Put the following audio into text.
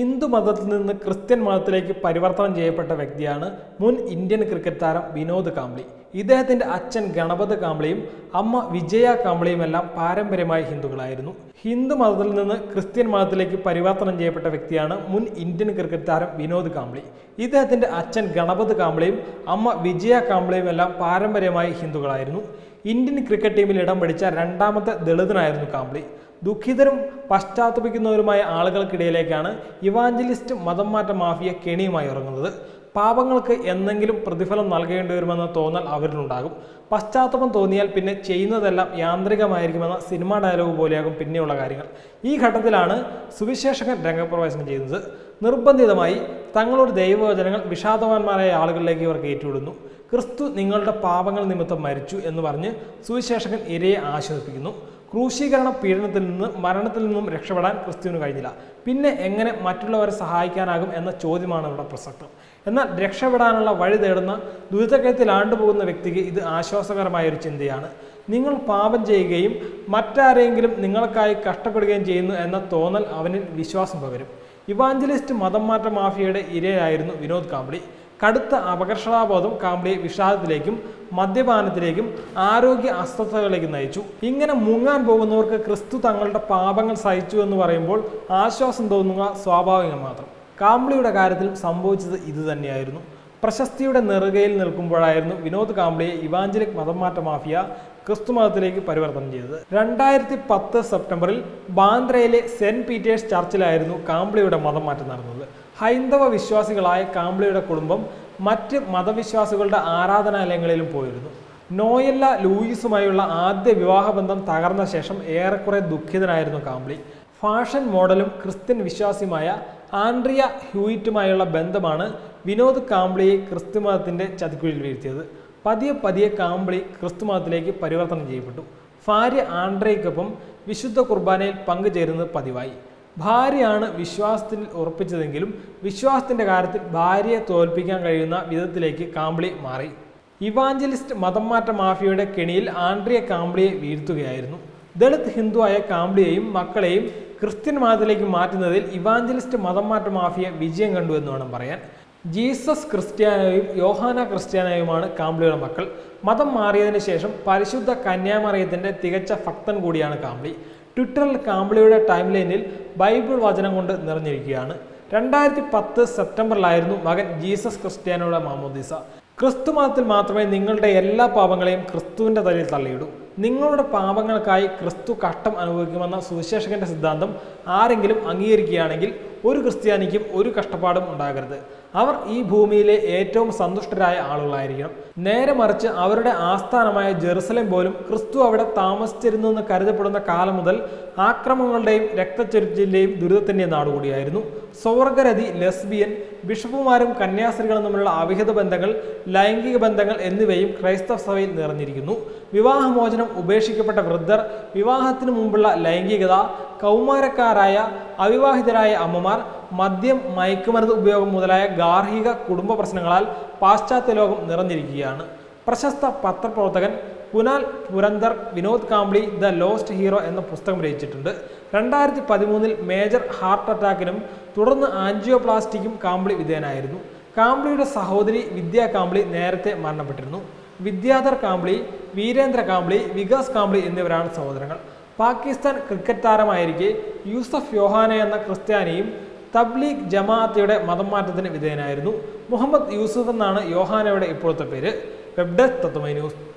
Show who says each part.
Speaker 1: ഹിന്ദു മതത്തിൽ നിന്ന് ക്രിസ്ത്യൻ മതത്തിലേക്ക് പരിവർത്തനം ചെയ്യപ്പെട്ട വ്യക്തിയാണ് മുൻ ഇന്ത്യൻ ക്രിക്കറ്റ് താരം വിനോദ് കാംബ്ലി ഇദ്ദേഹത്തിന്റെ അച്ഛൻ ഗണപത് കാംബ്ലിയും അമ്മ വിജയ കാംബ്ലിയുമെല്ലാം പാരമ്പര്യമായി ഹിന്ദുക്കളായിരുന്നു ഹിന്ദു മതത്തിൽ നിന്ന് ക്രിസ്ത്യൻ മതത്തിലേക്ക് പരിവർത്തനം ചെയ്യപ്പെട്ട വ്യക്തിയാണ് മുൻ ഇന്ത്യൻ ക്രിക്കറ്റ് താരം വിനോദ് കാംബ്ലി ഇദ്ദേഹത്തിന്റെ അച്ഛൻ ഗണപത് കാംബ്ലിയും അമ്മ വിജയ കാംബ്ലിയുമെല്ലാം പാരമ്പര്യമായി ഹിന്ദുക്കളായിരുന്നു ഇന്ത്യൻ ക്രിക്കറ്റ് ടീമിൽ ഇടം പിടിച്ച രണ്ടാമത്തെ ദളിതനായിരുന്നു കാംബ്ലി ദുഃഖിതരും പശ്ചാത്തപിക്കുന്നവരുമായ ആളുകൾക്കിടയിലേക്കാണ് ഇവാഞ്ചലിസ്റ്റ് മതം മാറ്റ മാഫിയ കെണിയുമായി ഇറങ്ങുന്നത് പാപങ്ങൾക്ക് എന്തെങ്കിലും പ്രതിഫലം നൽകേണ്ടി വരുമെന്ന തോന്നൽ അവരിലുണ്ടാകും പശ്ചാത്തപം തോന്നിയാൽ പിന്നെ ചെയ്യുന്നതെല്ലാം യാന്ത്രികമായിരിക്കുമെന്ന സിനിമാ ഡയലോഗ് പോലെയാകും പിന്നെയുള്ള കാര്യങ്ങൾ ഈ ഘട്ടത്തിലാണ് സുവിശേഷകൻ രംഗപ്രവേശനം ചെയ്യുന്നത് നിർബന്ധിതമായി തങ്ങളുടെ ദൈവവചനങ്ങൾ വിഷാദവാന്മാരായ ആളുകളിലേക്ക് ഇവർ കയറ്റിവിടുന്നു ക്രിസ്തു നിങ്ങളുടെ പാപങ്ങൾ നിമിത്തം മരിച്ചു എന്ന് പറഞ്ഞ് സുവിശേഷകൻ ഇരയെ ആശ്വസിപ്പിക്കുന്നു ക്രൂശീകരണ പീഡനത്തിൽ നിന്ന് മരണത്തിൽ നിന്നും രക്ഷപ്പെടാൻ ക്രിസ്തുവിന് കഴിഞ്ഞില്ല പിന്നെ എങ്ങനെ മറ്റുള്ളവരെ സഹായിക്കാനാകും എന്ന ചോദ്യമാണ് ഇവിടെ പ്രസക്തം എന്നാൽ രക്ഷപ്പെടാനുള്ള വഴി തേടുന്ന ദുരിതക്കയത്തിൽ ആണ്ടുപോകുന്ന വ്യക്തിക്ക് ഇത് ആശ്വാസകരമായ ഒരു ചിന്തയാണ് നിങ്ങൾ പാപം ചെയ്യുകയും മറ്റാരെങ്കിലും നിങ്ങൾക്കായി കഷ്ടപ്പെടുകയും ചെയ്യുന്നു എന്ന തോന്നൽ അവനിൽ വിശ്വാസം പകരും ഇവാഞ്ചലിസ്റ്റ് മതം മാറ്റ മാഫിയയുടെ ഇരയായിരുന്നു വിനോദ് കാംബ്ലി കടുത്ത അപകർഷതാബോധം കാംബ്ലിയെ വിഷാദത്തിലേക്കും മദ്യപാനത്തിലേക്കും ആരോഗ്യ അസ്വസ്ഥതകളിലേക്കും നയിച്ചു ഇങ്ങനെ മുങ്ങാൻ പോകുന്നവർക്ക് ക്രിസ്തു തങ്ങളുടെ പാപങ്ങൾ സഹിച്ചു എന്ന് പറയുമ്പോൾ ആശ്വാസം തോന്നുക സ്വാഭാവികം മാത്രം കാംബ്ലിയുടെ കാര്യത്തിൽ സംഭവിച്ചത് ഇത് തന്നെയായിരുന്നു പ്രശസ്തിയുടെ നെറുകയിൽ നിൽക്കുമ്പോഴായിരുന്നു വിനോദ് കാംബ്ലിയെ ഇവാഞ്ചലിക് മതംമാറ്റ മാഫിയ ക്രിസ്തു മതത്തിലേക്ക് പരിവർത്തനം ചെയ്തത് രണ്ടായിരത്തി പത്ത് സെപ്റ്റംബറിൽ ബാന്ദ്രയിലെ സെന്റ് പീറ്റേഴ്സ് ചർച്ചിലായിരുന്നു കാംബ്ലിയുടെ മതം മാറ്റം നടന്നത് ഹൈന്ദവ വിശ്വാസികളായ കാംബ്ലിയുടെ കുടുംബം മറ്റ് മതവിശ്വാസികളുടെ ആരാധനാലയങ്ങളിലും പോയിരുന്നു നോയല്ല ലൂയിസുമായുള്ള ആദ്യ വിവാഹബന്ധം തകർന്ന ശേഷം ഏറെക്കുറെ ദുഃഖിതനായിരുന്നു കാംബ്ലി ഫാഷൻ മോഡലും ക്രിസ്ത്യൻ വിശ്വാസിയുമായ ആൻഡ്രിയ ഹ്യൂയിറ്റുമായുള്ള ബന്ധമാണ് വിനോദ് കാംബ്ലിയെ ക്രിസ്തുമതത്തിന്റെ ചതിക്കുഴിയിൽ വീഴ്ത്തിയത് പതിയെ പതിയെ കാംബ്ലി ക്രിസ്തുമതത്തിലേക്ക് പരിവർത്തനം ചെയ്യപ്പെട്ടു ഭാര്യ ആൻഡ്രയ്ക്കൊപ്പം വിശുദ്ധ കുർബാനയിൽ പങ്കുചേരുന്നത് പതിവായി ഭാര്യയാണ് വിശ്വാസത്തിൽ ഉറപ്പിച്ചതെങ്കിലും വിശ്വാസത്തിന്റെ കാര്യത്തിൽ ഭാര്യയെ തോൽപ്പിക്കാൻ കഴിയുന്ന വിധത്തിലേക്ക് കാംബ്ലി മാറി ഇവാഞ്ചലിസ്റ്റ് മതം മാറ്റ മാഫിയയുടെ കെണിയിൽ ആൻഡ്രിയ കാംബ്ലിയെ വീഴ്ത്തുകയായിരുന്നു ദളിത് ഹിന്ദുവായ കാംബ്ലിയെയും മക്കളെയും ക്രിസ്ത്യൻ മതത്തിലേക്ക് മാറ്റുന്നതിൽ ഇവാഞ്ചലിസ്റ്റ് മതം മാറ്റ മാഫിയ വിജയം കണ്ടു എന്ന് വേണം പറയാൻ ജീസസ് ക്രിസ്ത്യാനോയും യോഹാന ക്രിസ്ത്യാനോയുമാണ് കാംബ്ലിയുടെ മക്കൾ മതം മാറിയതിനു ശേഷം പരിശുദ്ധ കന്യാമറിയത്തിന്റെ തികച്ച ഭക്തൻ കൂടിയാണ് കാംബ്ലി ട്വിറ്ററിൽ കാംബ്ലിയുടെ ടൈം ലൈനിൽ ബൈബിൾ വചനം കൊണ്ട് നിറഞ്ഞിരിക്കുകയാണ് രണ്ടായിരത്തി പത്ത് സെപ്റ്റംബറിലായിരുന്നു മകൻ ജീസസ് ക്രിസ്ത്യാനോയുടെ മാമോദീസ ക്രിസ്തു മതത്തിൽ മാത്രമേ നിങ്ങളുടെ എല്ലാ പാപങ്ങളെയും ക്രിസ്തുവിന്റെ തലയിൽ തള്ളിയിടൂ നിങ്ങളുടെ പാപങ്ങൾക്കായി ക്രിസ്തു കഷ്ടം അനുഭവിക്കുമെന്ന സുവിശേഷകന്റെ സിദ്ധാന്തം ആരെങ്കിലും അംഗീകരിക്കുകയാണെങ്കിൽ ഒരു ക്രിസ്ത്യാനിക്കും ഒരു കഷ്ടപ്പാടും ഉണ്ടാകരുത് അവർ ഈ ഭൂമിയിലെ ഏറ്റവും സന്തുഷ്ടരായ ആളുകളായിരിക്കണം നേരെ മറിച്ച് അവരുടെ ആസ്ഥാനമായ ജെറുസലേം പോലും ക്രിസ്തു അവിടെ താമസിച്ചിരുന്നെന്ന് കരുതപ്പെടുന്ന കാലം മുതൽ ആക്രമണങ്ങളുടെയും രക്തച്ചൊരിച്ചിന്റെയും ദുരിതത്തിന്റെയും നാടുകൂടിയായിരുന്നു സ്വർഗരതി ലെസ്ബിയൻ ബിഷപ്പുമാരും കന്യാസ്ത്രീകളും തമ്മിലുള്ള അവിഹിത ബന്ധങ്ങൾ ലൈംഗിക ബന്ധങ്ങൾ എന്നിവയും ക്രൈസ്തവ സഭയിൽ നിറഞ്ഞിരിക്കുന്നു വിവാഹമോചനം ഉപേക്ഷിക്കപ്പെട്ട വൃദ്ധർ വിവാഹത്തിന് മുമ്പുള്ള ലൈംഗികത കൗമാരക്കാരായ അവിവാഹിതരായ അമ്മമാർ മദ്യം മയക്കുമരുന്ന് ഉപയോഗം മുതലായ ഗാർഹിക കുടുംബ പ്രശ്നങ്ങളാൽ പാശ്ചാത്യ ലോകം നിറഞ്ഞിരിക്കുകയാണ് പ്രശസ്ത പത്രപ്രവർത്തകൻ Kunal Purandare Vinod Kambli the lost hero എന്ന പുസ്തകം രചിച്ചിട്ടുണ്ട് രണ്ടായിരത്തി പതിമൂന്നിൽ മേജർ ഹാർട്ട് അറ്റാക്കിനും തുടർന്ന് ആൻജിയോപ്ലാസ്റ്റിക്കും കാംബ്ലി വിധേയനായിരുന്നു കാംബ്ലിയുടെ സഹോദരി വിദ്യ കാംബ്ലി നേരത്തെ മരണപ്പെട്ടിരുന്നു വിദ്യാധർ കാംബ്ലി വീരേന്ദ്ര കാംബ്ലി വികാസ് കാംബ്ലി എന്നിവരാണ് സഹോദരങ്ങൾ പാകിസ്ഥാൻ ക്രിക്കറ്റ് താരമായിരിക്കെ യൂസഫ് യോഹാന എന്ന ക്രിസ്ത്യാനിയും തബ്ലീഗ് ജമാഅത്തിയുടെ മതം മാറ്റത്തിന് വിധേയനായിരുന്നു മുഹമ്മദ് യൂസുഫ് എന്നാണ് യോഹാനയുടെ ഇപ്പോഴത്തെ പേര് വെബ് ഡെസ്ക് തത്വമൈ ന്യൂസ്